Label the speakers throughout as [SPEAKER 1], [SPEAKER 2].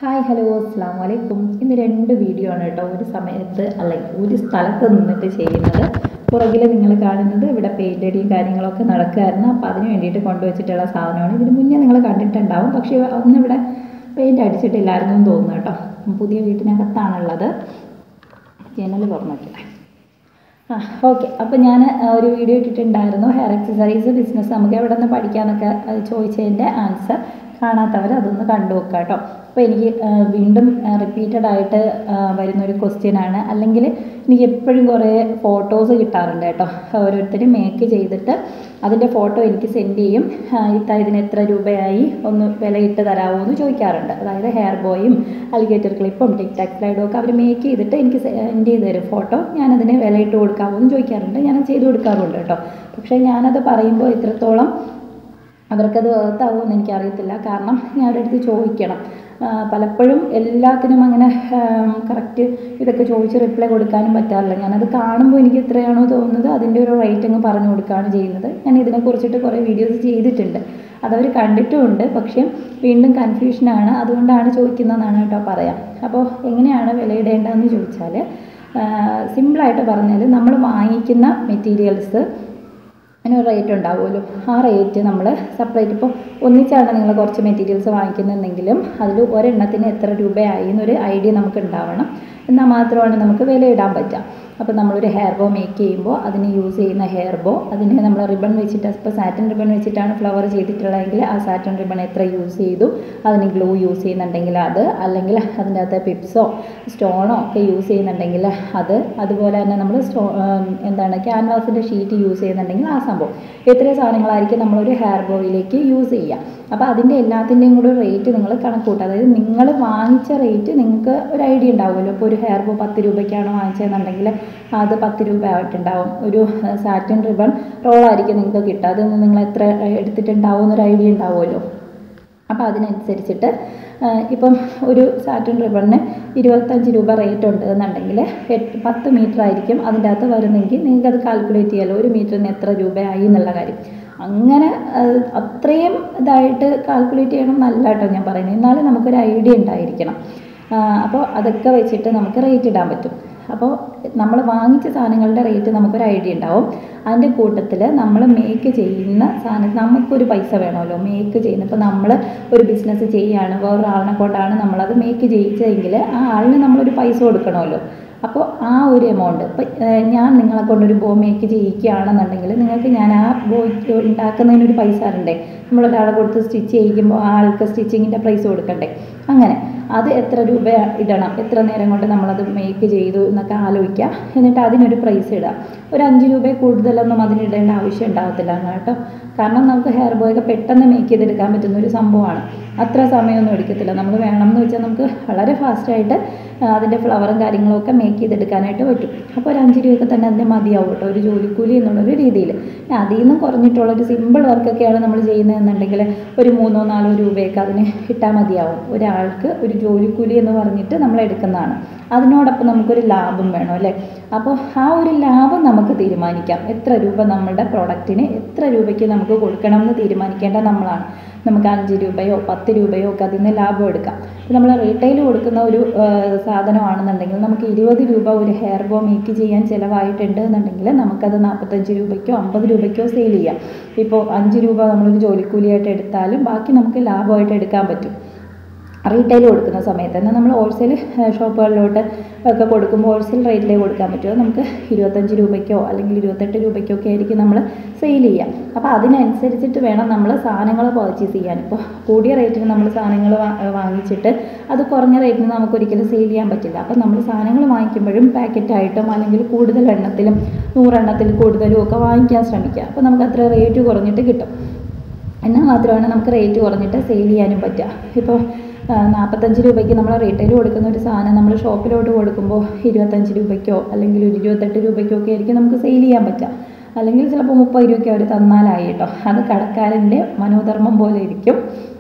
[SPEAKER 1] hi hello അസ്സാം വലൈക്കും ഇന്ന് രണ്ട് വീഡിയോ ആണ് കേട്ടോ ഒരു സമയത്ത് അല്ലെങ്കിൽ ഒരു സ്ഥലത്ത് നിന്നിട്ട് ചെയ്യുന്നത് പുറകിൽ നിങ്ങൾ കാണുന്നത് ഇവിടെ പെയിൻ്റ് അടിയും കാര്യങ്ങളൊക്കെ നടക്കുമായിരുന്നു അപ്പോൾ അതിന് വേണ്ടിയിട്ട് കൊണ്ടുവച്ചിട്ടുള്ള സാധനമാണ് ഇതിന് മുന്നേ നിങ്ങൾ കണ്ടിട്ടുണ്ടാവും പക്ഷേ അന്ന് ഇവിടെ പെയിൻ്റ് അടിച്ചിട്ടില്ലായിരുന്നു എന്ന് തോന്നുന്നു കേട്ടോ പുതിയ വീട്ടിനകത്താണുള്ളത് ജനൽ തുറന്നിട്ടില്ല ആ ഓക്കെ അപ്പോൾ ഞാൻ ഒരു വീഡിയോ ഇട്ടിട്ടുണ്ടായിരുന്നു ഹെയർ എക്സസറീസ് ബിസിനസ് നമുക്ക് എവിടെ നിന്ന് പഠിക്കാമെന്നൊക്കെ അത് ചോദിച്ചതിൻ്റെ ആൻസർ കാണാത്തവർ അതൊന്ന് കണ്ടു നോക്കുക കേട്ടോ അപ്പോൾ എനിക്ക് ആ, വീണ്ടും റിപ്പീറ്റഡ് ആയിട്ട് ആ, വരുന്നൊരു ക്വസ്റ്റ്യൻ ആണ് അല്ലെങ്കിൽ എനിക്ക് എപ്പോഴും കുറേ ഫോട്ടോസ് കിട്ടാറുണ്ട് കേട്ടോ ഓരോരുത്തർ മേക്ക് ചെയ്തിട്ട് അതിൻ്റെ ഫോട്ടോ എനിക്ക് സെൻഡ് ചെയ്യും ആ, ഇത്ത ഇതിന് എത്ര രൂപയായി ഒന്ന് വിലയിട്ട് തരാമോ എന്ന് ചോദിക്കാറുണ്ട് അതായത് ഹെയർ ബോയും അലിഗേറ്റർ ക്ലിപ്പും ടിക് ടാക് സ്ലൈഡും ഒക്കെ അവർ മേക്ക് ചെയ്തിട്ട് എനിക്ക് സെൻഡ് ചെയ്ത് തരും ഫോട്ടോ ഞാനതിന് വിലയിട്ട് കൊടുക്കാമോ എന്ന് ചോദിക്കാറുണ്ട് ഞാൻ ചെയ്ത് കൊടുക്കാറുണ്ട് കേട്ടോ പക്ഷേ ഞാനത് പറയുമ്പോൾ ഇത്രത്തോളം അവർക്കത് വേർത്താവുമെന്ന് എനിക്കറിയത്തില്ല കാരണം ഞാൻ അവരുടെ അടുത്ത് ചോദിക്കണം ആ, പലപ്പോഴും എല്ലാത്തിനും അങ്ങനെ കറക്റ്റ് ഇതൊക്കെ ചോദിച്ച് റിപ്ലൈ കൊടുക്കാനും പറ്റാറില്ല ഞാനത് കാണുമ്പോൾ എനിക്ക് എത്രയാണോ തോന്നുന്നത് അതിൻ്റെ ഒരു റേറ്റ് അങ്ങ് പറഞ്ഞു കൊടുക്കുകയാണ് ചെയ്യുന്നത് ഞാൻ ഇതിനെക്കുറിച്ചിട്ട് കുറേ വീഡിയോസ് ചെയ്തിട്ടുണ്ട് അതവർ കണ്ടിട്ടുമുണ്ട് പക്ഷേ വീണ്ടും കൺഫ്യൂഷനാണ് അതുകൊണ്ടാണ് ചോദിക്കുന്നതെന്നാണ് കേട്ടോ പറയാം അപ്പോൾ എങ്ങനെയാണ് വിലയിടേണ്ടതെന്ന് ചോദിച്ചാൽ സിമ്പിളായിട്ട് പറഞ്ഞാൽ നമ്മൾ വാങ്ങിക്കുന്ന മെറ്റീരിയൽസ് അതിനൊരു റേറ്റ് ഉണ്ടാവുമല്ലോ ആ റേറ്റ് നമ്മൾ സെപ്പറേറ്റ് ഇപ്പോൾ ഒന്നിച്ചാണ് നിങ്ങൾ കുറച്ച് മെറ്റീരിയൽസ് വാങ്ങിക്കുന്നുണ്ടെങ്കിലും അതിൽ ഒരെണ്ണത്തിന് എത്ര രൂപയായി എന്നൊരു ഐഡിയ നമുക്ക് ഉണ്ടാവണം എന്നാൽ മാത്രമാണ് നമുക്ക് വിലയിടാൻ പറ്റുക അപ്പോൾ നമ്മളൊരു ഹെയർ ബോ മേക്ക് ചെയ്യുമ്പോൾ അതിന് യൂസ് ചെയ്യുന്ന ഹെയർ ബോ അതിന് നമ്മൾ റിബൺ വെച്ചിട്ട് ഇപ്പോൾ സാറ്റൻ റിബൺ വെച്ചിട്ടാണ് ഫ്ലവർ ചെയ്തിട്ടുള്ളതെങ്കിൽ ആ സാറ്റൻ റിബൺ എത്ര യൂസ് ചെയ്തു അതിന് ഗ്ലൂ യൂസ് ചെയ്യുന്നുണ്ടെങ്കിൽ അത് അല്ലെങ്കിൽ അതിൻ്റെ അകത്ത് പിപ്സോ സ്റ്റോണോ ഒക്കെ യൂസ് ചെയ്യുന്നുണ്ടെങ്കിൽ അത് അതുപോലെ തന്നെ നമ്മൾ സ്റ്റോ ഉം, എന്താണ് ക്യാൻവാസിൻ്റെ ഷീറ്റ് യൂസ് ചെയ്യുന്നുണ്ടെങ്കിൽ ആ സംഭവം ഇത്രയും സാധനങ്ങളായിരിക്കും നമ്മളൊരു ഹെയർ ബോയിലേക്ക് യൂസ് ചെയ്യുക അപ്പോൾ അതിൻ്റെ എല്ലാത്തിൻ്റെയും കൂടെ റേറ്റ് നിങ്ങൾ കണക്കൂട്ടുക അതായത് നിങ്ങൾ വാങ്ങിച്ച റേറ്റ് നിങ്ങൾക്ക് ഒരു ഐഡിയ ഉണ്ടാവുമല്ലോ ഇപ്പോൾ ഒരു ഹെയർ ബോ പത്ത് രൂപയ്ക്കാണ് വാങ്ങിച്ചതെന്നുണ്ടെങ്കിൽ അത് പത്ത് രൂപ ആയിട്ടുണ്ടാവും ഒരു സാറ്റിൻ റിബൺ റോളായിരിക്കും നിങ്ങൾക്ക് കിട്ടുക അതിൽ നിന്ന് നിങ്ങൾ എത്ര എടുത്തിട്ടുണ്ടാവും എന്നൊരു ഐഡിയ ഉണ്ടാവുമല്ലോ അപ്പോൾ അതിനനുസരിച്ചിട്ട് ആ, ഇപ്പം ഒരു സാറ്റിൻ റിബണിന് ഇരുപത്തഞ്ച് രൂപ റേറ്റ് ഉണ്ട് എന്നുണ്ടെങ്കിൽ എട്ട് പത്ത് മീറ്റർ ആയിരിക്കും അതിൻ്റെ അകത്ത് വരുന്നെങ്കിൽ നിങ്ങൾക്ക് അത് കാൽക്കുലേറ്റ് ചെയ്യാമല്ലോ ഒരു മീറ്ററിന് എത്ര രൂപയായി എന്നുള്ള കാര്യം അങ്ങനെ ആ, അത്രയും ഇതായിട്ട് കാൽക്കുലേറ്റ് ചെയ്യണം എന്നല്ല കേട്ടോ ഞാൻ പറയുന്നത് എന്നാലും നമുക്കൊരു ഐഡിയ ഉണ്ടായിരിക്കണം ആ, അപ്പോൾ അതൊക്കെ വെച്ചിട്ട് നമുക്ക് റേറ്റ് ഇടാൻ പറ്റും അപ്പോൾ നമ്മൾ വാങ്ങിച്ച സാധനങ്ങളുടെ റേറ്റ് നമുക്കൊരു ഐഡിയ ഉണ്ടാവും അതിൻ്റെ കൂട്ടത്തിൽ നമ്മൾ മേക്ക് ചെയ്യുന്ന സാധനം നമുക്കൊരു പൈസ വേണമല്ലോ മേക്ക് ചെയ്യുന്ന ഇപ്പോൾ നമ്മൾ ഒരു ബിസിനസ് ചെയ്യുകയാണ് വേറൊരാളിനെ കൊണ്ടാണ് നമ്മളത് മേക്ക് ചെയ്യിച്ചതെങ്കിൽ ആ ആളിന് നമ്മളൊരു പൈസ കൊടുക്കണമല്ലോ അപ്പോൾ ആ ഒരു എമൗണ്ട് ഇപ്പം ഞാൻ നിങ്ങളെ കൊണ്ടൊരു ബോ മേക്ക് ചെയ്യിക്കുകയാണെന്നുണ്ടെങ്കിൽ നിങ്ങൾക്ക് ഞാൻ ആ ബോയ്ക്ക് ഉണ്ടാക്കുന്നതിനൊരു പൈസ തരണ്ടേ നമ്മളൊരാളെ കൊടുത്ത് സ്റ്റിച്ച് ചെയ്യിക്കുമ്പോൾ ആ ആൾക്ക് സ്റ്റിച്ചിങ്ങിൻ്റെ പ്രൈസ് കൊടുക്കണ്ടേ അങ്ങനെ അത് എത്ര രൂപ ഇടണം എത്ര നേരം കൊണ്ട് നമ്മളത് മേക്ക് ചെയ്തു എന്നൊക്കെ ആലോചിക്കുക എന്നിട്ട് അതിനൊരു പ്രൈസ് ഇടുക ഒരു അഞ്ച് രൂപ കൂടുതലൊന്നും അതിന് ഇടേണ്ട ആവശ്യം ഉണ്ടാകത്തില്ല കേട്ടോ കാരണം നമുക്ക് ഹെയർ ബോയ് ഒക്കെ പെട്ടെന്ന് മേക്ക് ചെയ്തെടുക്കാൻ പറ്റുന്ന ഒരു സംഭവമാണ് അത്ര സമയമൊന്നും എടുക്കത്തില്ല നമ്മൾ വേണം എന്ന് വെച്ചാൽ നമുക്ക് വളരെ ഫാസ്റ്റായിട്ട് അതിൻ്റെ ഫ്ലവറും കാര്യങ്ങളും ഒക്കെ മേക്ക് ചെയ്തെടുക്കാനായിട്ട് പറ്റും അപ്പോൾ ഒരു അഞ്ച് രൂപയൊക്കെ തന്നെ അതിന് മതിയാവും കേട്ടോ ഒരു ജോലിക്കൂലി എന്നുള്ളൊരു രീതിയിൽ അതിൽ നിന്നും കുറഞ്ഞിട്ടുള്ള ഒരു സിമ്പിൾ വർക്കൊക്കെയാണ് നമ്മൾ ചെയ്യുന്നതെന്നുണ്ടെങ്കിൽ ഒരു മൂന്നോ നാലോ രൂപയൊക്കെ അതിന് ഇട്ടാൽ മതിയാവും ഒരാൾക്ക് ഒരു ജോലിക്കൂലി എന്ന് പറഞ്ഞിട്ട് നമ്മൾ എടുക്കുന്നതാണ് അതിനോടൊപ്പം നമുക്കൊരു ലാഭം വേണം അല്ലേ അപ്പോൾ ആ ഒരു ലാഭം നമുക്ക് തീരുമാനിക്കാം എത്ര രൂപ നമ്മുടെ പ്രൊഡക്റ്റിന് എത്ര രൂപയ്ക്ക് നമുക്ക് കൊടുക്കണം എന്ന് തീരുമാനിക്കേണ്ട നമ്മളാണ് നമുക്ക് അഞ്ച് രൂപയോ പത്ത് രൂപയോ ഒക്കെ അതിൽ നിന്ന് ലാഭം എടുക്കാം ഇപ്പോൾ നമ്മൾ റീറ്റെയിൽ കൊടുക്കുന്ന ഒരു ആ, സാധനമാണെന്നുണ്ടെങ്കിൽ നമുക്ക് ഇരുപത് രൂപ ഒരു ഹെയർ ബോ മേക്ക് ചെയ്യാൻ ചിലവായിട്ടുണ്ട് എന്നുണ്ടെങ്കിൽ നമുക്കത് നാൽപ്പത്തഞ്ച് രൂപയ്ക്കോ അമ്പത് രൂപയ്ക്കോ സെയിൽ ചെയ്യാം ഇപ്പോൾ അഞ്ച് രൂപ നമ്മളൊരു ജോലിക്കൂലിയായിട്ട് എടുത്താലും ബാക്കി നമുക്ക് ലാഭമായിട്ട് എടുക്കാൻ പറ്റും റീറ്റെയിൽ കൊടുക്കുന്ന സമയത്ത് എന്നാൽ നമ്മൾ ഹോൾസെയിൽ ഷോപ്പുകളിലോട്ട് ഒക്കെ കൊടുക്കുമ്പോൾ ഹോൾസെയിൽ റേറ്റിലേ കൊടുക്കാൻ പറ്റുമോ നമുക്ക് ഇരുപത്തഞ്ച് രൂപയ്ക്കോ അല്ലെങ്കിൽ ഇരുപത്തെട്ട് രൂപയ്ക്കോ ഒക്കെ ആയിരിക്കും നമ്മൾ സെയിൽ ചെയ്യുക അപ്പോൾ അതിനനുസരിച്ചിട്ട് വേണം നമ്മൾ സാധനങ്ങൾ പർച്ചേസ് ചെയ്യാൻ ഇപ്പോൾ കൂടിയ റേറ്റിന് നമ്മൾ സാധനങ്ങൾ വാങ്ങിച്ചിട്ട് അത് കുറഞ്ഞ റേറ്റിന് നമുക്ക് ഒരിക്കലും സെയിൽ ചെയ്യാൻ പറ്റില്ല അപ്പോൾ നമ്മൾ സാധനങ്ങൾ വാങ്ങിക്കുമ്പോഴും പാക്കറ്റായിട്ടും അല്ലെങ്കിൽ കൂടുതൽ എണ്ണത്തിലും നൂറെണ്ണത്തിൽ കൂടുതലും ഒക്കെ വാങ്ങിക്കാൻ ശ്രമിക്കുക അപ്പോൾ നമുക്ക് അത്ര റേറ്റ് കുറഞ്ഞിട്ട് കിട്ടും എന്നാൽ മാത്രമാണ് നമുക്ക് റേറ്റ് കുറഞ്ഞിട്ട് സെയിൽ ചെയ്യാനും പറ്റുക ഇപ്പോൾ നാൽപ്പത്തഞ്ച് രൂപയ്ക്ക് നമ്മൾ റീറ്റെയിൽ കൊടുക്കുന്ന ഒരു സാധനം നമ്മൾ ഷോപ്പിലോട്ട് കൊടുക്കുമ്പോൾ ഇരുപത്തഞ്ച് രൂപയ്ക്കോ അല്ലെങ്കിൽ ഒരു ഇരുപത്തെട്ട് രൂപയ്ക്കോ ഒക്കെ ആയിരിക്കും നമുക്ക് സെയിൽ ചെയ്യാൻ പറ്റുക അല്ലെങ്കിൽ ചിലപ്പോൾ മുപ്പത് രൂപയ്ക്ക് അവർ തന്നാലായി കേട്ടോ അത് കടക്കാരൻ്റെ മനോധർമ്മം പോലെ ഇരിക്കും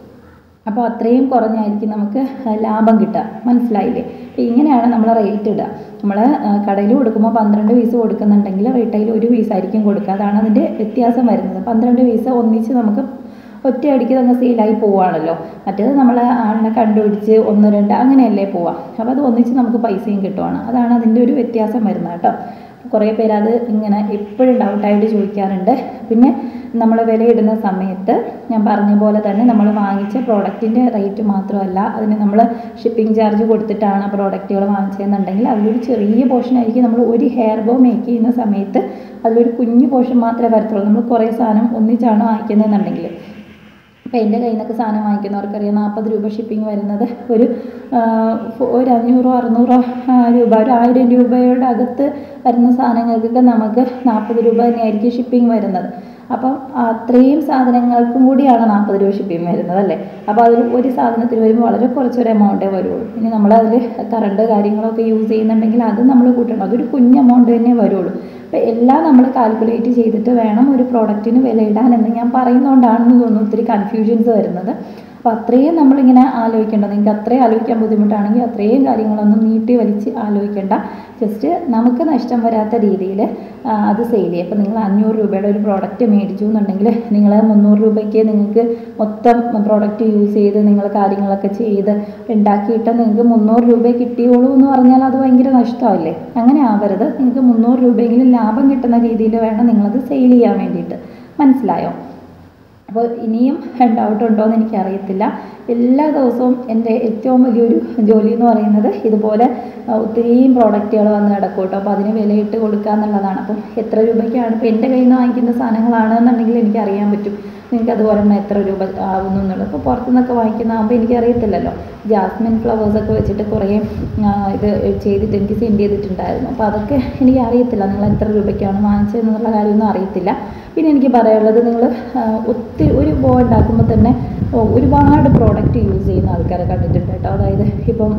[SPEAKER 1] അപ്പോൾ അത്രയും കുറഞ്ഞായിരിക്കും നമുക്ക് ലാഭം കിട്ടുക മനസ്സിലായില്ലേ അപ്പോൾ ഇങ്ങനെയാണ് നമ്മൾ റേറ്റ് ഇടുക നമ്മൾ കടയിൽ കൊടുക്കുമ്പോൾ പന്ത്രണ്ട് പീസ് കൊടുക്കുന്നുണ്ടെങ്കിൽ റീറ്റെയിൽ ഒരു പീസായിരിക്കും കൊടുക്കുക അതാണ് അതിൻ്റെ വ്യത്യാസം വരുന്നത് പന്ത്രണ്ട് പീസ് ഒന്നിച്ച് നമുക്ക് ഒറ്റയടിക്ക് അങ്ങ് സെയിലായി പോവുകയാണല്ലോ മറ്റേത് നമ്മൾ ആളിനെ കണ്ടുപിടിച്ച് ഒന്ന് രണ്ട് അങ്ങനെയല്ലേ പോവാം അപ്പോൾ അത് ഒന്നിച്ച് നമുക്ക് പൈസയും കിട്ടുവാണ് അതാണ് അതിൻ്റെ ഒരു വ്യത്യാസം വരുന്നത് കേട്ടോ കുറേ പേര് അത് ഇങ്ങനെ എപ്പോഴും ഡൗട്ടായിട്ട് ചോദിക്കാറുണ്ട് പിന്നെ നമ്മൾ വിലയിടുന്ന സമയത്ത് ഞാൻ പറഞ്ഞ പോലെ തന്നെ നമ്മൾ വാങ്ങിച്ച പ്രോഡക്റ്റിൻ്റെ റേറ്റ് മാത്രമല്ല അതിന് നമ്മൾ ഷിപ്പിംഗ് ചാർജ് കൊടുത്തിട്ടാണ് പ്രോഡക്റ്റുകൾ വാങ്ങിച്ചതെന്നുണ്ടെങ്കിൽ അതിലൊരു ചെറിയ പോർഷൻ ആയിരിക്കും നമ്മൾ ഒരു ഹെയർ ബോ മേക്ക് ചെയ്യുന്ന സമയത്ത് അതിലൊരു കുഞ്ഞു പോർഷൻ മാത്രമേ വരത്തുള്ളൂ നമ്മൾ കുറേ സാധനം ഒന്നിച്ചാണ് വാങ്ങിക്കുന്നതെന്നുണ്ടെങ്കിൽ അപ്പോൾ എൻ്റെ കയ്യിൽ നിന്നൊക്കെ സാധനം വാങ്ങിക്കുന്നവർക്കറിയാം നാൽപ്പത് രൂപ ഷിപ്പിംഗ് വരുന്നത് ഒരു ഒരു അഞ്ഞൂറോ അറുന്നൂറോ രൂപ ഒരു ആയിരം രൂപയുടെ അകത്ത് വരുന്ന സാധനങ്ങൾക്കൊക്കെ നമുക്ക് നാൽപ്പത് രൂപ തന്നെയായിരിക്കും ഷിപ്പിംഗ് വരുന്നത് അപ്പം അത്രയും സാധനങ്ങൾക്കും കൂടിയാണ് നാൽപ്പത് രൂപ ഷിപ്പിംഗ് വരുന്നത് അല്ലേ അപ്പോൾ അതിൽ ഒരു സാധനത്തിന് വരുമ്പോൾ വളരെ കുറച്ചൊരു എമൗണ്ടേ വരുള്ളൂ ഇനി നമ്മളതിൽ കറണ്ട് കാര്യങ്ങളൊക്കെ യൂസ് ചെയ്യുന്നുണ്ടെങ്കിൽ അത് നമ്മൾ കൂട്ടണം അതൊരു കുഞ്ഞ് എമൗണ്ട് തന്നെ വരുള്ളൂ അപ്പോൾ എല്ലാം നമ്മൾ കാൽക്കുലേറ്റ് ചെയ്തിട്ട് വേണം ഒരു പ്രോഡക്റ്റിന് വിലയിടാൻ എന്ന് ഞാൻ പറയുന്നതുകൊണ്ടാണെന്ന് തോന്നുന്നു ഒത്തിരി കൺഫ്യൂഷൻസ് വരുന്നത് അപ്പോൾ അത്രയും നമ്മളിങ്ങനെ ആലോചിക്കേണ്ട നിങ്ങൾക്ക് അത്രയും ആലോചിക്കാൻ ബുദ്ധിമുട്ടാണെങ്കിൽ അത്രയും കാര്യങ്ങളൊന്നും നീട്ടി വലിച്ച് ആലോചിക്കേണ്ട ജസ്റ്റ് നമുക്ക് നഷ്ടം വരാത്ത രീതിയിൽ അത് സെയിൽ ചെയ്യും അപ്പോൾ നിങ്ങൾ അഞ്ഞൂറ് രൂപയുടെ ഒരു പ്രോഡക്റ്റ് മേടിച്ചു എന്നുണ്ടെങ്കിൽ നിങ്ങൾ മുന്നൂറ് രൂപയ്ക്ക് നിങ്ങൾക്ക് മൊത്തം പ്രോഡക്റ്റ് യൂസ് ചെയ്ത് നിങ്ങൾ കാര്യങ്ങളൊക്കെ ചെയ്ത് ഉണ്ടാക്കിയിട്ട് നിങ്ങൾക്ക് മുന്നൂറ് രൂപ കിട്ടിയോളൂ എന്ന് പറഞ്ഞാൽ അത് ഭയങ്കര നഷ്ടമല്ലേ അങ്ങനെ ആവരുത് നിങ്ങൾക്ക് മുന്നൂറ് രൂപയെങ്കിലും ലാഭം കിട്ടുന്ന രീതിയിൽ വേണം നിങ്ങളത് സെയിൽ ചെയ്യാൻ വേണ്ടിയിട്ട് മനസ്സിലായോ അപ്പോൾ ഇനിയും ഡൗട്ട് ഉണ്ടോ എന്ന് എനിക്കറിയത്തില്ല എല്ലാ ദിവസവും എൻ്റെ ഏറ്റവും വലിയൊരു ജോലി എന്ന് പറയുന്നത് ഇതുപോലെ ഒത്തിരിയും പ്രോഡക്റ്റുകൾ വന്ന് കിടക്കും കേട്ടോ അപ്പോൾ അതിന് വിലയിട്ട് കൊടുക്കുക എന്നുള്ളതാണ് അപ്പം എത്ര രൂപയ്ക്കാണ് ഇപ്പോൾ എൻ്റെ കയ്യിൽ നിന്ന് വാങ്ങിക്കുന്ന സാധനങ്ങളാണെന്നുണ്ടെങ്കിൽ എനിക്ക് അറിയാൻ പറ്റും നിങ്ങൾക്ക് അതുപോലെ തന്നെ എത്ര രൂപ ആവുന്നു എന്നുള്ളത് അപ്പോൾ പുറത്തുനിന്നൊക്കെ വാങ്ങിക്കുന്നതാകുമ്പോൾ എനിക്കറിയത്തില്ലല്ലോ ജാസ്മിൻ ഫ്ലവേഴ്സൊക്കെ വെച്ചിട്ട് കുറേ ഇത് ചെയ്തിട്ട് എനിക്ക് സെൻഡ് ചെയ്തിട്ടുണ്ടായിരുന്നു അപ്പോൾ അതൊക്കെ എനിക്ക് അറിയത്തില്ല നിങ്ങൾ എത്ര രൂപയ്ക്കാണ് വാങ്ങിച്ചതെന്നുള്ള കാര്യമൊന്നും അറിയത്തില്ല പിന്നെ എനിക്ക് പറയാനുള്ളത് നിങ്ങൾ ഒത്തിരി ഒരു ബോ ഉണ്ടാക്കുമ്പോൾ തന്നെ ഒരുപാട് പ്രോഡക്റ്റ് യൂസ് ചെയ്യുന്ന ആൾക്കാരെ കണ്ടിട്ടുണ്ട് കേട്ടോ അതായത് ഇപ്പം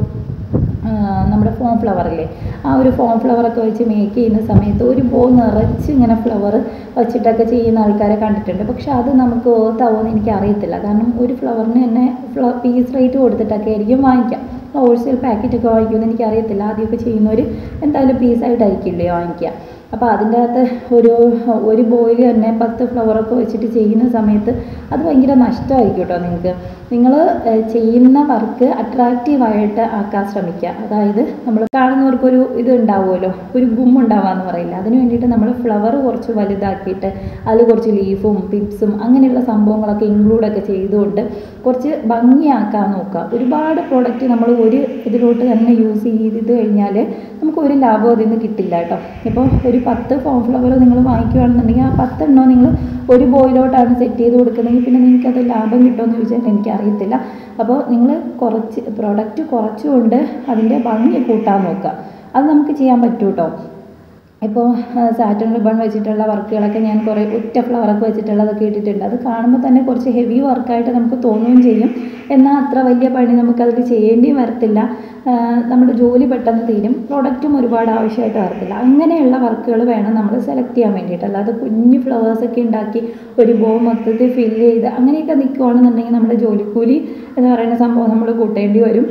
[SPEAKER 1] നമ്മുടെ ഫോം ഫ്ലവർ അല്ലേ ആ ഒരു ഫോം ഫ്ലവറൊക്കെ വെച്ച് മേക്ക് ചെയ്യുന്ന സമയത്ത് ഒരു ബോ നിറച്ച് ഇങ്ങനെ ഫ്ലവർ വെച്ചിട്ടൊക്കെ ചെയ്യുന്ന ആൾക്കാരെ കണ്ടിട്ടുണ്ട് പക്ഷെ അത് നമുക്ക് ഓർത്താവുമെന്ന് എനിക്ക് അറിയത്തില്ല കാരണം ഒരു ഫ്ലവറിന് തന്നെ ഫ്ല പീസ് റേറ്റ് കൊടുത്തിട്ടൊക്കെ ആയിരിക്കും വാങ്ങിക്കാം ഹോൾസെയിൽ പാക്കറ്റൊക്കെ വാങ്ങിക്കുമെന്ന് എനിക്ക് അറിയത്തില്ല ആദ്യമൊക്കെ ചെയ്യുന്നവർ എന്തായാലും പീസായിട്ടായിരിക്കില്ലേ വാങ്ങിക്കുക അപ്പോൾ അതിൻ്റെ അകത്ത് ഒരു ഒരു ബോയിൽ തന്നെ പത്ത് ഫ്ലവറൊക്കെ വെച്ചിട്ട് ചെയ്യുന്ന സമയത്ത് അത് ഭയങ്കര നഷ്ടമായിരിക്കും കേട്ടോ നിങ്ങൾക്ക് നിങ്ങൾ ചെയ്യുന്ന വർക്ക് അട്രാക്റ്റീവായിട്ട് ആക്കാൻ ശ്രമിക്കുക അതായത് നമ്മൾ കാണുന്നവർക്കൊരു ഇത് ഉണ്ടാവുമല്ലോ ഒരു ഗും ഉണ്ടാവാന്ന് പറയില്ല അതിന് വേണ്ടിയിട്ട് നമ്മൾ ഫ്ലവർ കുറച്ച് വലുതാക്കിയിട്ട് അതിൽ കുറച്ച് ലീഫും പിപ്സും അങ്ങനെയുള്ള സംഭവങ്ങളൊക്കെ ഇൻക്ലൂഡൊക്കെ ചെയ്തുകൊണ്ട് കുറച്ച് ഭംഗിയാക്കാൻ നോക്കുക ഒരുപാട് പ്രോഡക്റ്റ് നമ്മൾ ഒരു ഇതിലോട്ട് തന്നെ യൂസ് ചെയ്ത് കഴിഞ്ഞാൽ നമുക്ക് ഒരു ലാഭം അതിൽ നിന്ന് കിട്ടില്ല കേട്ടോ ഇപ്പോൾ ഒരു പത്ത് ഫോം ഫ്ലവർ നിങ്ങൾ വാങ്ങിക്കുകയാണെന്നുണ്ടെങ്കിൽ ആ പത്തെണ്ണോ നിങ്ങൾ ഒരു ബോയിലോട്ടാണ് സെറ്റ് ചെയ്ത് കൊടുക്കുന്നതെങ്കിൽ പിന്നെ നിങ്ങൾക്ക് അത് ലാഭം കിട്ടുമെന്ന് ചോദിച്ചാൽ എനിക്കറിയത്തില്ല അപ്പോൾ നിങ്ങൾ കുറച്ച് പ്രോഡക്റ്റ് കുറച്ചുകൊണ്ട് അതിൻ്റെ ഭംഗി കൂട്ടാൻ നോക്കുക അത് നമുക്ക് ചെയ്യാൻ പറ്റും കേട്ടോ ഇപ്പോൾ സാറ്റൻ റിബൺ വെച്ചിട്ടുള്ള വർക്കുകളൊക്കെ ഞാൻ കുറേ ഒറ്റ ഫ്ലവറൊക്കെ വെച്ചിട്ടുള്ളതൊക്കെ ഇട്ടിട്ടുണ്ട് അത് കാണുമ്പോൾ തന്നെ കുറച്ച് ഹെവി വർക്കായിട്ട് നമുക്ക് തോന്നുകയും ചെയ്യും എന്നാൽ അത്ര വലിയ പണി നമുക്കതിൽ ചെയ്യേണ്ടിയും വരത്തില്ല നമ്മുടെ ജോലി പെട്ടെന്ന് തീരും പ്രൊഡക്റ്റും ഒരുപാട് ആവശ്യമായിട്ട് വരത്തില്ല അങ്ങനെയുള്ള വർക്കുകൾ വേണം നമ്മൾ സെലക്ട് ചെയ്യാൻ വേണ്ടിയിട്ട് അല്ലാതെ കുഞ്ഞു ഫ്ലവേഴ്സൊക്കെ ഉണ്ടാക്കി ഒരു ബോ മൊത്തത്തിൽ ഫില്ല് ചെയ്ത് അങ്ങനെയൊക്കെ നിൽക്കുകയാണെന്നുണ്ടെങ്കിൽ നമ്മുടെ ജോലിക്കൂലി എന്ന് പറയുന്ന സംഭവം നമ്മൾ കൂട്ടേണ്ടി വരും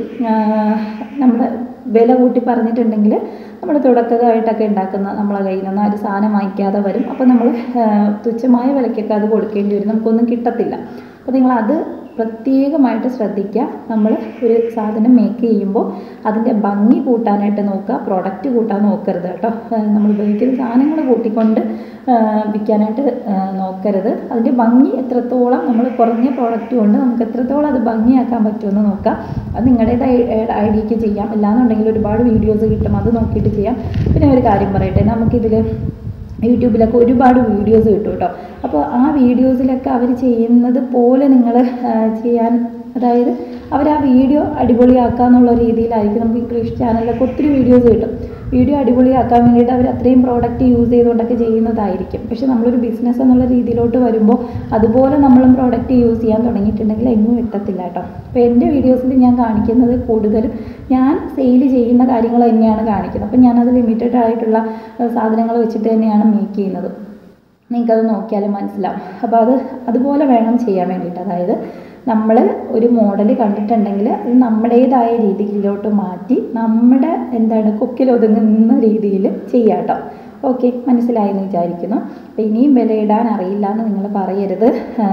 [SPEAKER 1] നമ്മുടെ വില കൂട്ടി പറഞ്ഞിട്ടുണ്ടെങ്കിൽ നമ്മൾ തുടക്കമായിട്ടൊക്കെ ഉണ്ടാക്കുന്ന നമ്മളെ കയ്യിൽ നിന്ന് ഒരു സാധനം വാങ്ങിക്കാതെ വരും അപ്പോൾ നമ്മൾ തുച്ഛമായ വിലയ്ക്കൊക്കെ അത് കൊടുക്കേണ്ടി വരും നമുക്കൊന്നും കിട്ടത്തില്ല അപ്പോൾ നിങ്ങളത് പ്രത്യേകമായിട്ട് ശ്രദ്ധിക്കുക നമ്മൾ ഒരു സാധനം മേക്ക് ചെയ്യുമ്പോൾ അതിൻ്റെ ഭംഗി കൂട്ടാനായിട്ട് നോക്കുക പ്രൊഡക്റ്റ് കൂട്ടാൻ നോക്കരുത് കേട്ടോ നമ്മൾ ഉപയോഗിക്കുന്ന സാധനങ്ങൾ കൂട്ടിക്കൊണ്ട് വിൽക്കാനായിട്ട് നോക്കരുത് അതിൻ്റെ ഭംഗി എത്രത്തോളം നമ്മൾ കുറഞ്ഞ പ്രോഡക്റ്റ് കൊണ്ട് നമുക്ക് എത്രത്തോളം അത് ഭംഗിയാക്കാൻ പറ്റുമെന്ന് നോക്കുക അത് നിങ്ങളുടേതായ ഐഡിയക്ക് ചെയ്യാം അല്ലാന്നുണ്ടെങ്കിൽ ഒരുപാട് വീഡിയോസ് കിട്ടും അത് നോക്കിയിട്ട് ചെയ്യാം പിന്നെ ഒരു കാര്യം പറയട്ടെ നമുക്കിതിൽ യൂട്യൂബിലൊക്കെ ഒരുപാട് വീഡിയോസ് കിട്ടും കേട്ടോ അപ്പോൾ ആ വീഡിയോസിലൊക്കെ അവർ ചെയ്യുന്നത് പോലെ നിങ്ങൾ ചെയ്യാൻ അതായത് അവർ ആ വീഡിയോ അടിപൊളിയാക്കുക എന്നുള്ള രീതിയിലായിരിക്കും നമുക്ക് ഇംഗ്ലീഷ് ചാനലിലൊക്കെ ഒത്തിരി വീഡിയോസ് കിട്ടും വീഡിയോ അടിപൊളിയാക്കാൻ വേണ്ടിയിട്ട് അവർ അത്രയും പ്രോഡക്റ്റ് യൂസ് ചെയ്തുകൊണ്ടൊക്കെ ചെയ്യുന്നതായിരിക്കും പക്ഷെ നമ്മളൊരു ബിസിനസ് എന്നുള്ള രീതിയിലോട്ട് വരുമ്പോൾ അതുപോലെ നമ്മളും പ്രോഡക്റ്റ് യൂസ് ചെയ്യാൻ തുടങ്ങിയിട്ടുണ്ടെങ്കിൽ എങ്ങും എത്തത്തില്ല കേട്ടോ അപ്പോൾ എൻ്റെ വീഡിയോസിൽ ഞാൻ കാണിക്കുന്നത് കൂടുതലും ഞാൻ സെയിൽ ചെയ്യുന്ന കാര്യങ്ങൾ തന്നെയാണ് കാണിക്കുന്നത് അപ്പോൾ ഞാനത് ലിമിറ്റഡ് ആയിട്ടുള്ള സാധനങ്ങൾ വെച്ചിട്ട് തന്നെയാണ് മേക്ക് ചെയ്യുന്നത് നിങ്ങൾക്കത് നോക്കിയാലും മനസ്സിലാവും അപ്പോൾ അത് അതുപോലെ വേണം ചെയ്യാൻ വേണ്ടിയിട്ട് അതായത് നമ്മൾ ഒരു മോഡൽ കണ്ടിട്ടുണ്ടെങ്കിൽ അത് നമ്മുടേതായ രീതിയിലോട്ട് മാറ്റി നമ്മുടെ എന്താണ് കൊക്കിലൊതുങ്ങുന്ന രീതിയിൽ ചെയ്യാം കേട്ടോ ഓക്കെ മനസ്സിലായി എന്ന് വിചാരിക്കുന്നു അപ്പോൾ ഇനിയും വിലയിടാൻ അറിയില്ല എന്ന് നിങ്ങൾ പറയരുത്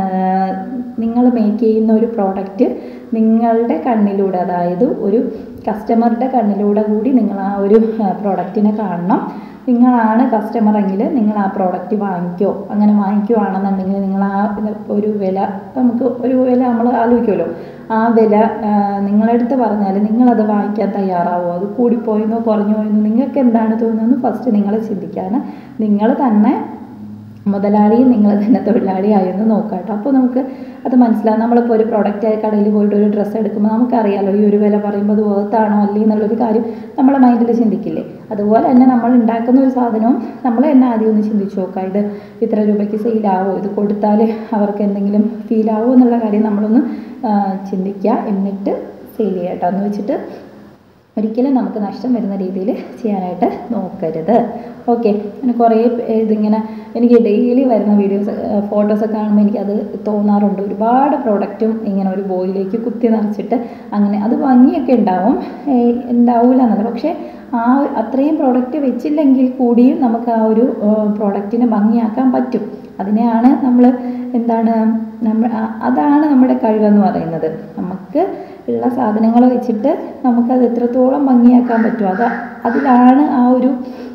[SPEAKER 1] നിങ്ങൾ മേക്ക് ചെയ്യുന്ന ഒരു പ്രോഡക്റ്റ് നിങ്ങളുടെ കണ്ണിലൂടെ അതായത് ഒരു കസ്റ്റമറുടെ കണ്ണിലൂടെ കൂടി നിങ്ങൾ ആ ഒരു പ്രോഡക്റ്റിനെ കാണണം നിങ്ങളാണ് കസ്റ്റമർ എങ്കിൽ നിങ്ങൾ ആ പ്രോഡക്റ്റ് വാങ്ങിക്കോ അങ്ങനെ വാങ്ങിക്കുവാണെന്നുണ്ടെങ്കിൽ നിങ്ങൾ ആ ഇത് ഒരു വില നമുക്ക് ഒരു വില നമ്മൾ ആലോചിക്കുമല്ലോ ആ വില ആ, നിങ്ങളടുത്ത് പറഞ്ഞാൽ നിങ്ങളത് വാങ്ങിക്കാൻ തയ്യാറാവോ അത് കൂടിപ്പോയെന്നോ കുറഞ്ഞു പോയെന്നോ നിങ്ങൾക്ക് എന്താണ് തോന്നുന്നത് ഫസ്റ്റ് നിങ്ങൾ ചിന്തിക്കാൻ നിങ്ങൾ തന്നെ മുതലാളിയും നിങ്ങൾ തന്നെ തൊഴിലാളിയായെന്ന് നോക്കാം കേട്ടോ അപ്പോൾ നമുക്ക് അത് മനസ്സിലാവും നമ്മളിപ്പോൾ ഒരു പ്രൊഡക്റ്റ് കടയിൽ പോയിട്ട് ഒരു ഡ്രസ്സ് എടുക്കുമ്പോൾ നമുക്കറിയാലോ ഈ ഒരു വില പറയുമ്പോൾ അത് വേർത്താണോ അല്ലേ എന്നുള്ളൊരു കാര്യം നമ്മളെ മൈൻഡിൽ ചിന്തിക്കില്ലേ അതുപോലെ തന്നെ നമ്മൾ ഉണ്ടാക്കുന്ന ഒരു സാധനവും നമ്മൾ തന്നെ ആദ്യം ഒന്ന് ചിന്തിച്ച് നോക്കുക ഇത് ഇത്ര രൂപയ്ക്ക് സെയിലാവോ ഇത് കൊടുത്താൽ അവർക്ക് എന്തെങ്കിലും ഫീലാവോ എന്നുള്ള കാര്യം നമ്മളൊന്ന് ആ, ചിന്തിക്കുക എന്നിട്ട് സെയിൽ ചെയ്യുക കേട്ടോ എന്ന് വെച്ചിട്ട് ഒരിക്കലും നമുക്ക് നഷ്ടം വരുന്ന രീതിയിൽ ചെയ്യാനായിട്ട് നോക്കരുത് ഓക്കെ അങ്ങനെ കുറേ പേ- ഇതിങ്ങനെ എനിക്ക് ഡെയിലി വരുന്ന വീഡിയോസ് ഫോട്ടോസൊക്കെ കാണുമ്പോൾ എനിക്കത് തോന്നാറുണ്ട് ഒരുപാട് പ്രോഡക്റ്റും ഇങ്ങനെ ഒരു ബോയിലേക്ക് കുത്തി നിറച്ചിട്ട് അങ്ങനെ അത് ഭംഗിയൊക്കെ ഉണ്ടാവും ഏയ് ഉണ്ടാവില്ല എന്നല്ല പക്ഷേ ആ ഒരു- അത്രയും പ്രോഡക്റ്റ് വെച്ചില്ലെങ്കിൽ കൂടിയും നമുക്ക് ആ ഒരു പ്രോഡക്റ്റിനെ ഭംഗിയാക്കാൻ പറ്റും അതിനെയാണ് നമ്മൾ എന്താണ് നമ്മൾ ആ- അതാണ് നമ്മുടെ കഴിവെന്ന് പറയുന്നത് നമുക്ക് ഉള്ള സാധനങ്ങൾ വെച്ചിട്ട് നമുക്കത് എത്രത്തോളം ഭംഗിയാക്കാൻ പറ്റും അത് അതിലാണ് ആ ഒരു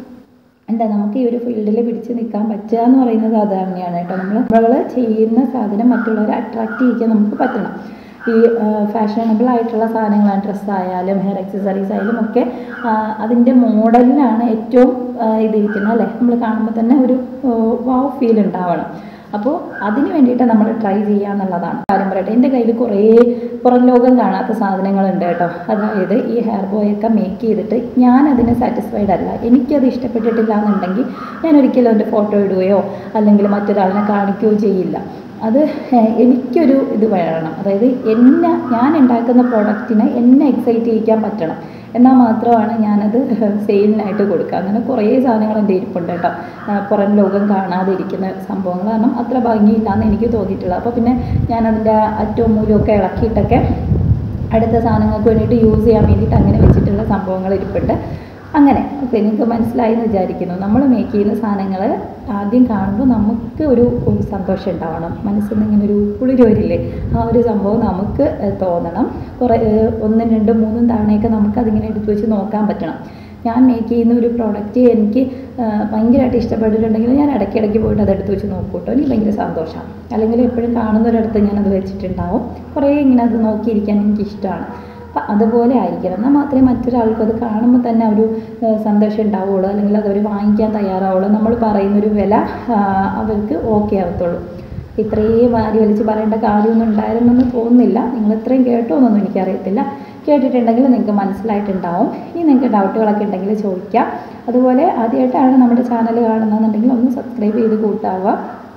[SPEAKER 1] എന്താ നമുക്ക് ഈ ഒരു ഫീൽഡിൽ പിടിച്ച് നിൽക്കാൻ പറ്റുക എന്ന് പറയുന്നത് അത് തന്നെയാണ് കേട്ടോ നമ്മൾ നമ്മൾ ചെയ്യുന്ന സാധനം മറ്റുള്ളവരെ അട്രാക്റ്റ് ചെയ്യിക്കാൻ നമുക്ക് പറ്റണം ഈ ഫാഷനബിൾ ആയിട്ടുള്ള സാധനങ്ങളാണ് ഡ്രസ്സായാലും ഹെയർ അക്സസറീസ് ആയാലും ഒക്കെ ആ, അതിൻ്റെ മോഡലിനാണ് ഏറ്റവും ആ, ഇതിരിക്കുന്നത് അല്ലേ നമ്മൾ കാണുമ്പോൾ തന്നെ ഒരു വാവ് ഫീൽ ഉണ്ടാവണം അപ്പോൾ അതിന് വേണ്ടിയിട്ട് നമ്മൾ ട്രൈ ചെയ്യുക എന്നുള്ളതാണ് കാര്യം പറയട്ടെ എൻ്റെ കയ്യിൽ കുറേ പുറം ലോകം കാണാത്ത സാധനങ്ങളുണ്ട് കേട്ടോ അതായത് ഈ ഹെയർ ബോയ് ഒക്കെ മേക്ക് ചെയ്തിട്ട് ഞാൻ അതിന് സാറ്റിസ്ഫൈഡ് അല്ല എനിക്കത് ഇഷ്ടപ്പെട്ടിട്ടില്ല എന്നുണ്ടെങ്കിൽ ഞാൻ ഒരിക്കലും അതിൻ്റെ ഫോട്ടോ ഇടുകയോ അല്ലെങ്കിൽ മറ്റൊരാളിനെ കാണിക്കുകയോ ചെയ്യില്ല അത് ഏഹ്, എനിക്കൊരു ഇത് വേണം അതായത് എന്നെ ഞാൻ ഉണ്ടാക്കുന്ന പ്രോഡക്റ്റിനെ എന്നെ എക്സൈറ്റ് ചെയ്യിക്കാൻ പറ്റണം എന്നാൽ മാത്രമാണ് ഞാനത് സെയിലിനായിട്ട് കൊടുക്കുക അങ്ങനെ കുറേ സാധനങ്ങൾ എൻ്റെ ഇരിപ്പുണ്ട് കേട്ടോ ആ, പുറം ലോകം കാണാതെ ഇരിക്കുന്ന സംഭവങ്ങൾ കാരണം അത്ര ഭംഗിയില്ലാന്ന് എനിക്ക് തോന്നിയിട്ടുള്ളത് അപ്പോൾ പിന്നെ ഞാനതിൻ്റെ അറ്റവും മൂലമൊക്കെ ഇളക്കിയിട്ടൊക്കെ അടുത്ത സാധനങ്ങൾക്ക് വേണ്ടിയിട്ട് യൂസ് ചെയ്യാൻ വേണ്ടിയിട്ട് അങ്ങനെ വെച്ചിട്ടുള്ള സംഭവങ്ങൾ ഇരിപ്പുണ്ട് അങ്ങനെ ഓക്കെ നിങ്ങൾക്ക് മനസ്സിലായി എന്ന് വിചാരിക്കുന്നു നമ്മൾ മേക്ക് ചെയ്യുന്ന സാധനങ്ങൾ ആദ്യം കാണുമ്പോൾ നമുക്ക് ഒരു ഒരു സന്തോഷം ഉണ്ടാവണം മനസ്സിൽ നിന്ന് ഇങ്ങനെ ഒരു കുളിര് വരില്ലേ ആ ഒരു സംഭവം നമുക്ക് ഏഹ്, തോന്നണം കുറേ ഏഹ്, ഒന്നും രണ്ടും മൂന്നും തവണയൊക്കെ നമുക്കതിങ്ങനെ എടുത്തു വെച്ച് നോക്കാൻ പറ്റണം ഞാൻ മേക്ക് ചെയ്യുന്ന ഒരു പ്രോഡക്റ്റ് എനിക്ക് ഭയങ്കരമായിട്ട് ഇഷ്ടപ്പെട്ടിട്ടുണ്ടെങ്കിൽ ഞാൻ ഇടയ്ക്കിടയ്ക്ക് പോയിട്ട് അത് എടുത്ത് വെച്ച് നോക്കും കേട്ടോ എനിക്ക് ഭയങ്കര സന്തോഷമാണ് അല്ലെങ്കിൽ എപ്പോഴും കാണുന്നൊരിടത്ത് ഞാനത് വെച്ചിട്ടുണ്ടാവും കുറേ ഇങ്ങനെ അത് നോക്കിയിരിക്കാൻ എനിക്ക് ഇഷ്ടമാണ് അപ്പം അതുപോലെ ആയിരിക്കണം എന്നാൽ മാത്രമേ മറ്റൊരാൾക്കും അത് കാണുമ്പോൾ തന്നെ ഒരു ഏഹ്, സന്തോഷം ഉണ്ടാവുള്ളൂ അല്ലെങ്കിൽ അതവർ വാങ്ങിക്കാൻ തയ്യാറാവുള്ളൂ നമ്മൾ പറയുന്നൊരു വില ആ, അവർക്ക് ഓക്കെ ആവത്തുള്ളൂ ഇത്രയും വാരി വലിച്ച് പറയേണ്ട കാര്യമൊന്നും ഉണ്ടായിരുന്നെന്ന് തോന്നുന്നില്ല നിങ്ങൾ ഇത്രയും കേട്ടോ എന്നൊന്നും എനിക്കറിയത്തില്ല കേട്ടിട്ടുണ്ടെങ്കിൽ നിങ്ങൾക്ക് മനസ്സിലായിട്ടുണ്ടാവും ഇനി നിങ്ങൾക്ക് ഡൗട്ടുകളൊക്കെ ഉണ്ടെങ്കിൽ ചോദിക്കാം അതുപോലെ ആദ്യമായിട്ടാണ് നമ്മുടെ ചാനൽ കാണുന്നതെന്നുണ്ടെങ്കിൽ ഒന്ന് സബ്സ്ക്രൈബ് ചെയ്ത് കൂട്ടാവുക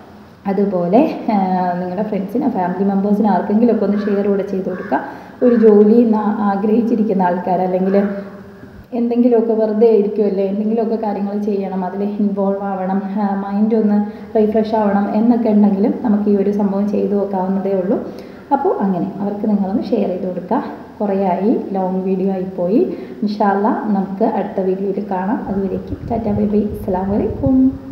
[SPEAKER 1] അതുപോലെ ആ, നിങ്ങളുടെ ഫ്രണ്ട്സിനോ ഫാമിലി മെമ്പേഴ്സിനോ ആർക്കെങ്കിലും ഒക്കെ ഒന്ന് ഷെയർ കൂടെ ചെയ്ത് കൊടുക്കുക ഒരു ജോലി ന- ആഗ്രഹിച്ചിരിക്കുന്ന ആൾക്കാർ അല്ലെങ്കിൽ എന്തെങ്കിലുമൊക്കെ വെറുതെ ഇരിക്കുമല്ലേ എന്തെങ്കിലുമൊക്കെ കാര്യങ്ങൾ ചെയ്യണം അതിൽ ഇൻവോൾവ് ആവണം മൈൻഡ് ഒന്ന് റീഫ്രഷ് ആവണം എന്നൊക്കെ ഉണ്ടെങ്കിലും നമുക്ക് ഈ ഒരു സംഭവം ചെയ്തു നോക്കാവുന്നതേ ഉള്ളൂ അപ്പോൾ അങ്ങനെ അവർക്ക് നിങ്ങളൊന്ന് ഷെയർ ചെയ്ത് കൊടുക്കുക കുറേ ആയി ലോങ് വീഡിയോ ആയിപ്പോയി ഇൻഷാല്ല നമുക്ക് അടുത്ത വീഡിയോയിൽ കാണാം അതുവരേക്കും ടാറ്റാ ബൈ ബൈ അസ്സാം വലൈക്കും